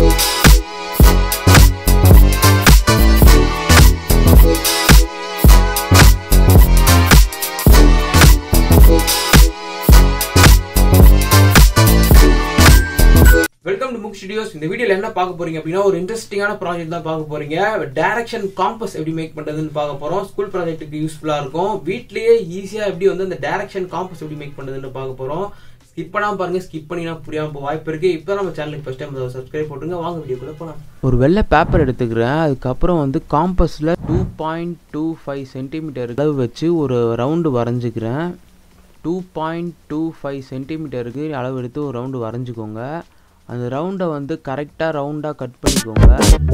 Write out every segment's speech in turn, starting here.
welcome to book studios இந்த வீடியோல என்ன பார்க்க போறீங்க அப்படின்னா ஒரு இன்ட்ரெஸ்டிங்கான ப்ராஜெக்ட் தான் பார்க்க போறீங்க டைரக்ஷன் காம்பஸ் எப்படி மேக் பண்றதுன்னு பார்க்க போறோம் ஸ்கூல் ப்ராஜெக்ட்டுக்கு யூஸ்ஃபுல்லா இருக்கும் வீட்லயே ஈஸியா எப்படி வந்து அந்த டைரக்ஷன் காம்பஸ் எப்படி மேக் பண்றதுன்னு பார்க்க போறோம் ஸ்கிப் பண்ணாம பாருங்க ஸ்கிப் பண்ணினா புரியாம போக வாய்ப்பு இருக்கு இப்போ நம்ம சேனலுக்கு ஃபர்ஸ்ட் டைம் சப்ஸ்கிரைப் போட்டுங்க வாங்க வீடியோக்குள்ள போலாம் ஒரு வெள்ளை பேப்பர் எடுத்துக்கிறேன் அதுக்கப்புறம் வந்து காம்பஸில் two point two five centimetre அளவு வச்சு ஒரு ரவுண்டு வரைஞ்சிக்கிறேன் டூ பாயிண்ட் டூ ஃபைவ் சென்டிமீட்டருக்கு அளவு எடுத்து ஒரு ரவுண்டு வரைஞ்சிக்கோங்க அந்த ரவுண்டை வந்து கரெக்டாக ரவுண்டாக கட் பண்ணிக்கோங்க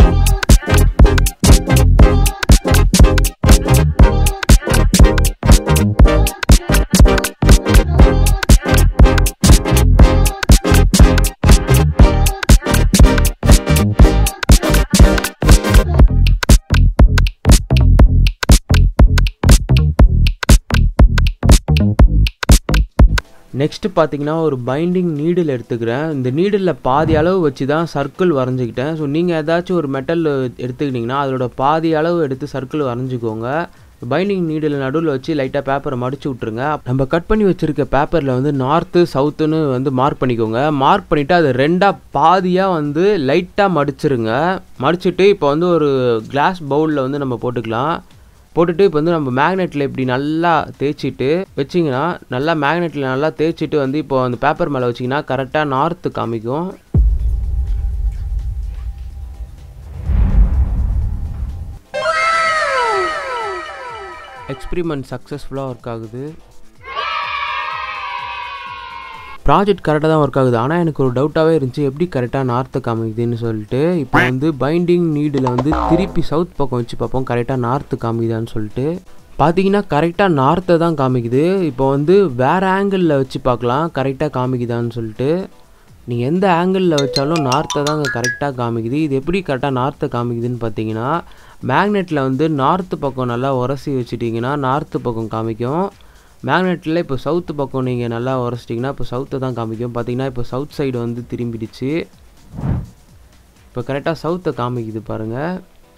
நெக்ஸ்ட்டு பார்த்தீங்கன்னா ஒரு பைண்டிங் நீடில் எடுத்துக்கிறேன் இந்த நீடிலில் பாதி அளவு வச்சு தான் சர்க்கிள் வரைஞ்சிக்கிட்டேன் ஸோ நீங்கள் ஏதாச்சும் ஒரு மெட்டல் எடுத்துக்கிட்டிங்கன்னா அதோட பாதி அளவு எடுத்து சர்க்கிள் வரைஞ்சிக்கோங்க பைண்டிங் நீடில் நடுவில் வச்சு லைட்டாக பேப்பரை மடிச்சு விட்ருங்க நம்ம கட் பண்ணி வச்சுருக்க பேப்பரில் வந்து நார்த்து சவுத்துன்னு வந்து மார்க் பண்ணிக்கோங்க மார்க் பண்ணிவிட்டு அதை ரெண்டாக பாதியாக வந்து லைட்டாக மடிச்சிருங்க மடிச்சுட்டு இப்போ வந்து ஒரு கிளாஸ் பவுலில் வந்து நம்ம போட்டுக்கலாம் போட்டுட்டு இப்போ வந்து நம்ம மேக்னெட்டில் இப்படி நல்லா தேய்ச்சிட்டு வச்சிங்கன்னா நல்லா மேக்னெட்டில் நல்லா தேய்ச்சிட்டு வந்து இப்போ அந்த பேப்பர் மேலே வச்சிங்கன்னா கரெக்டாக நார்த்து காமிக்கும் எக்ஸ்பிரிமெண்ட் சக்ஸஸ்ஃபுல்லாக ஒர்க் ஆகுது ப்ராஜெக்ட் கரெக்டாக தான் ஒர்க் ஆகுது ஆனால் எனக்கு ஒரு டவுட்டாகவே இருந்துச்சு எப்படி கரெக்டாக நார்த்தை காமிக்குதுன்னு சொல்லிட்டு இப்போ வந்து பைண்டிங் நீடில் வந்து திருப்பி சவுத் பக்கம் வச்சு பார்ப்போம் கரெக்டாக நார்த்து காமிக்குதான்னு சொல்லிட்டு பார்த்தீங்கன்னா கரெக்டாக நார்த்தை தான் காமிக்குது இப்போ வந்து வேறு ஆங்கிளில் வச்சு பார்க்கலாம் கரெக்டாக காமிக்குதான்னு சொல்லிட்டு நீங்கள் எந்த ஆங்கிளில் வச்சாலும் நார்த்தை தாங்க கரெக்டாக காமிக்குது இது எப்படி கரெக்டாக நார்த்தை காமிக்குதுன்னு பார்த்தீங்கன்னா மேக்னெட்டில் வந்து நார்த்து பக்கம் நல்லா உரசி வச்சுட்டிங்கன்னா நார்த்து பக்கம் காமிக்கும் மேக்னெட்டில் இப்போ சவுத்து பக்கம் நீங்கள் நல்லா உரச்சிட்டிங்கன்னா இப்போ சவுத்தை தான் காமிக்கும் பார்த்தீங்கன்னா இப்போ சவுத் சைடு வந்து திரும்பிடுச்சு இப்போ கரெக்டாக சவுத்தை காமிக்குது பாருங்கள்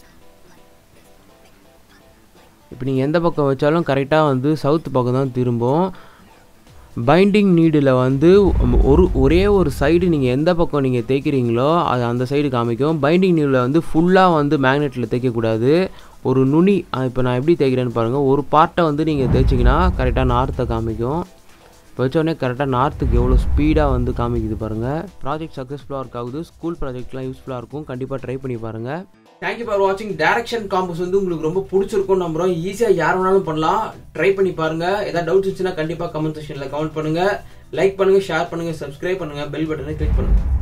இப்போ நீங்கள் எந்த பக்கம் வச்சாலும் கரெக்டாக வந்து சவுத்து பக்கம் தான் திரும்பும் பைண்டிங் நீடில் வந்து ஒரு ஒரே ஒரு சைடு நீங்கள் எந்த பக்கம் நீங்கள் தேய்க்கிறீங்களோ அது அந்த சைடு காமிக்கும் பைண்டிங் நீடில் வந்து ஃபுல்லாக வந்து மேக்னெட்டில் தேய்க்கக்கூடாது ஒரு நுனி இப்போ நான் எப்படி தேய்க்கிறேன்னு பாருங்கள் ஒரு பார்ட்டை வந்து நீங்கள் தேய்ச்சிங்கன்னா கரெக்டாக நார்த்தை காமிக்கும் இப்போ வச்சோடனே கரெக்டாக நார்த்துக்கு எவ்வளோ ஸ்பீடாக வந்து காமிக்குது பாருங்கள் ப்ராஜெக்ட் சக்ஸஸ்ஃபுல்லாக ஒர்க் ஆகுது ஸ்கூல் ப்ராஜெக்ட்லாம் யூஸ்ஃபுல்லாக இருக்கும் கண்டிப்பாக ட்ரை பண்ணி பாருங்கள் தேங்க்யூ ஃபார் வாட்சிங் டைரக்ஷன் காம்பஸ் வந்து உங்களுக்கு ரொம்ப பிடிச்சிருக்கும் நம்புறோம் ஈஸியா யார் வேணாலும் பண்ணலாம் ட்ரை பண்ணி பாருங்க ஏதாவது டவுட்ஸ் இருந்துச்சுன்னா கண்டிப்பா கமெண்ட் செக்ஷன்ல கமெண்ட் பண்ணுங்க லைக் பண்ணுங்க ஷேர் பண்ணுங்க சப்ஸ்கிரைப் பண்ணுங்க பெல் பட்டனை கிளிக் பண்ணுங்க